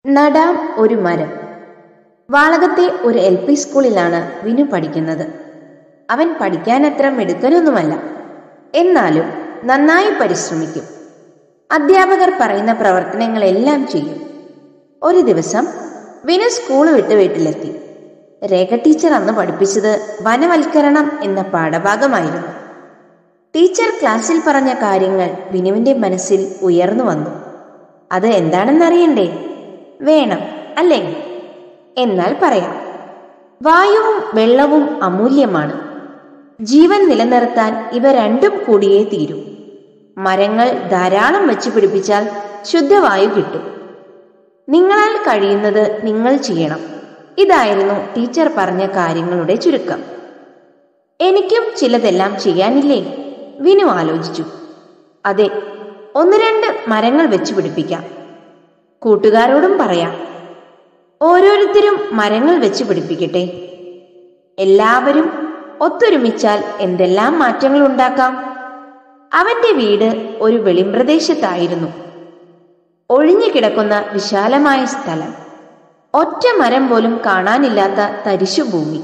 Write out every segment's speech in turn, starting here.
നടാം ഒരു മരം വാളകത്തെ ഒരു എൽ പി സ്കൂളിലാണ് വിനു പഠിക്കുന്നത് അവൻ പഠിക്കാനത്ര മിടുക്കനൊന്നുമല്ല എന്നാലും നന്നായി പരിശ്രമിക്കും അധ്യാപകർ പറയുന്ന പ്രവർത്തനങ്ങളെല്ലാം ചെയ്യും ഒരു ദിവസം വിനു സ്കൂൾ വിട്ട് വീട്ടിലെത്തി രേഖ ടീച്ചർ അന്ന് പഠിപ്പിച്ചത് വനവൽക്കരണം എന്ന പാഠഭാഗമായിരുന്നു ടീച്ചർ ക്ലാസ്സിൽ പറഞ്ഞ കാര്യങ്ങൾ വിനുവിന്റെ മനസ്സിൽ ഉയർന്നു വന്നു അത് എന്താണെന്നറിയണ്ടേ വേണം അല്ലേ എന്നാൽ പറയാം വായുവും വെള്ളവും അമൂല്യമാണ് ജീവൻ നിലനിർത്താൻ ഇവ രണ്ടും കൂടിയേ തീരൂ മരങ്ങൾ ധാരാളം വെച്ച് പിടിപ്പിച്ചാൽ ശുദ്ധവായു കിട്ടും നിങ്ങളാൽ കഴിയുന്നത് നിങ്ങൾ ചെയ്യണം ഇതായിരുന്നു ടീച്ചർ പറഞ്ഞ കാര്യങ്ങളുടെ ചുരുക്കം എനിക്കും ചിലതെല്ലാം ചെയ്യാനില്ലേ വിനു ആലോചിച്ചു അതെ ഒന്ന് രണ്ട് മരങ്ങൾ വെച്ച് പിടിപ്പിക്കാം കൂട്ടുകാരോടും പറയാം ഓരോരുത്തരും മരങ്ങൾ വെച്ച് പിടിപ്പിക്കട്ടെ എല്ലാവരും ഒത്തൊരുമിച്ചാൽ എന്തെല്ലാം മാറ്റങ്ങൾ ഉണ്ടാക്കാം അവന്റെ വീട് ഒരു വെളിമ്പ്രദേശത്തായിരുന്നു ഒഴിഞ്ഞു കിടക്കുന്ന വിശാലമായ സ്ഥലം ഒറ്റ മരം പോലും കാണാനില്ലാത്ത തരിശുഭൂമി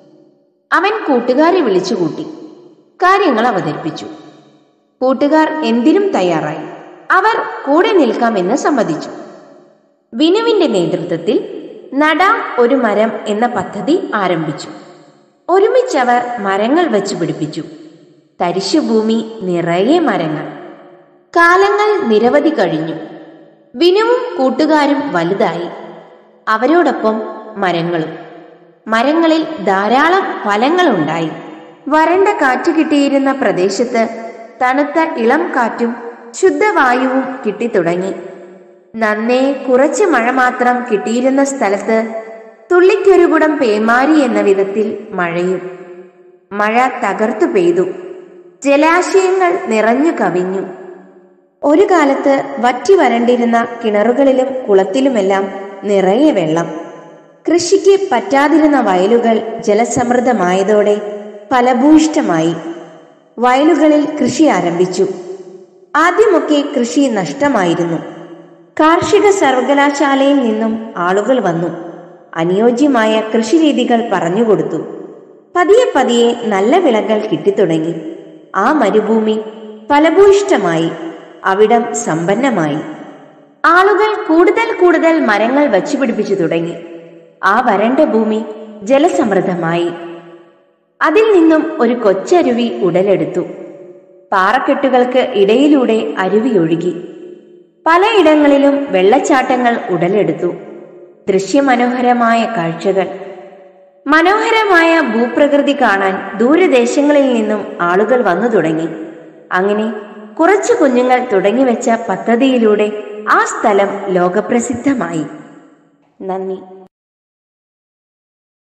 അവൻ കൂട്ടുകാരെ വിളിച്ചുകൂട്ടി കാര്യങ്ങൾ അവതരിപ്പിച്ചു കൂട്ടുകാർ എന്തിനും തയ്യാറായി അവർ കൂടെ നിൽക്കാമെന്ന് സമ്മതിച്ചു വിനുവിന്റെ നേതൃത്വത്തിൽ നടാം ഒരു മരം എന്ന പദ്ധതി ആരംഭിച്ചു ഒരുമിച്ചവർ മരങ്ങൾ വെച്ച് പിടിപ്പിച്ചു തരിശുഭൂമി നിറയെ മരങ്ങൾ കാലങ്ങൾ നിരവധി കഴിഞ്ഞു വിനുവും കൂട്ടുകാരും വലുതായി അവരോടൊപ്പം മരങ്ങളും മരങ്ങളിൽ ധാരാളം ഫലങ്ങളുണ്ടായി വരണ്ട കാറ്റ് കിട്ടിയിരുന്ന പ്രദേശത്ത് തണുത്ത ഇളം കാറ്റും ശുദ്ധവായുവും കിട്ടിത്തുടങ്ങി നന്നേ കുറച്ച് മഴ മാത്രം കിട്ടിയിരുന്ന സ്ഥലത്ത് തുള്ളിക്കൊരു കുടം പേമാരി എന്ന വിധത്തിൽ മഴയും മഴ തകർത്തു പെയ്തു ജലാശയങ്ങൾ നിറഞ്ഞു കവിഞ്ഞു ഒരു കാലത്ത് വറ്റി വരണ്ടിരുന്ന കിണറുകളിലും കുളത്തിലുമെല്ലാം നിറയെ വെള്ളം കൃഷിക്ക് പറ്റാതിരുന്ന വയലുകൾ ജലസമൃദ്ധമായതോടെ ഫലഭൂയിഷ്ടമായി വയലുകളിൽ കൃഷി ആരംഭിച്ചു ആദ്യമൊക്കെ കൃഷി നഷ്ടമായിരുന്നു കാർഷിക സർവകലാശാലയിൽ നിന്നും ആളുകൾ വന്നു അനുയോജ്യമായ കൃഷിരീതികൾ പറഞ്ഞുകൊടുത്തു പതിയെ പതിയെ നല്ല വിളകൾ കിട്ടിത്തുടങ്ങി ആ മരുഭൂമി ഫലഭൂയിഷ്ടമായി അവിടം സമ്പന്നമായി ആളുകൾ കൂടുതൽ കൂടുതൽ മരങ്ങൾ വച്ചുപിടിപ്പിച്ചു തുടങ്ങി ആ വരണ്ട ഭൂമി ജലസമൃദ്ധമായി അതിൽ നിന്നും ഒരു കൊച്ചരുവി ഉടലെടുത്തു പാറക്കെട്ടുകൾക്ക് ഇടയിലൂടെ അരുവി ഒഴുകി പലയിടങ്ങളിലും വെള്ളച്ചാട്ടങ്ങൾ ഉടലെടുത്തു ദൃശ്യമനോഹരമായ കാഴ്ചകൾ മനോഹരമായ ഭൂപ്രകൃതി കാണാൻ ദൂരദേശങ്ങളിൽ നിന്നും ആളുകൾ വന്നു തുടങ്ങി അങ്ങനെ കുറച്ചു കുഞ്ഞുങ്ങൾ തുടങ്ങിവെച്ച പദ്ധതിയിലൂടെ ആ സ്ഥലം ലോകപ്രസിദ്ധമായി നന്ദി